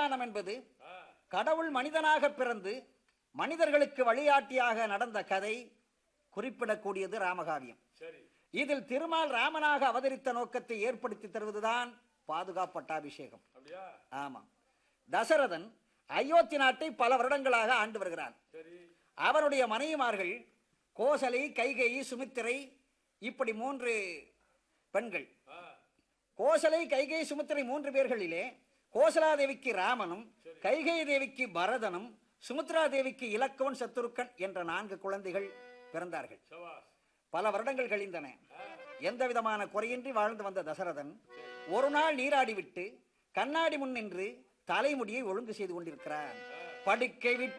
ராமாயணம் என்பது கடவுள் மனிதனாக பிறந்து மனிதர்களுக்கு வழிகாட்டியாக நடந்த கதை குறிப்பிடக்கூடியது ராமகாவியம் சரி இதில் திருமால் ராமனாக அவதரித்த நோக்கத்தை ஏற்படுத்தி தருவதுதான் பாதுகாப்பு பட்டாபிஷேகம் அப்படியா ஆமா தசரதன் அயோத்தி நாட்டை பல வருடங்களாக ஆண்டு வருகிறான் சரி அவனுடைய மனைவிமார்கள் கோசலை கைகேயி சுமித்திரை இப்படி மூன்று பெண்கள் ஆ கோசலை கைகை சுமித்திரை மூன்று பேர்களிலே கோசலா தேவிக்கு ராமனும் கைகை தேவிக்கு பரதனும் சுமித்ரா தேவிக்கு இலக்குவன் சத்துருக்கன் என்ற நான்கு குழந்தைகள் பிறந்தார்கள் சபாஸ் பல வருடங்கள் கழிந்தன எந்த விதமான குறையின்றி வாழ்ந்து வந்த தசரதன் ஒரு நாள் நீராடி விட்டு கண்ணாடி முன் நின்று தலைமுடியை ஒழுங்கு செய்து கொண்டிருக்கிறான் படுக்கை விட்டு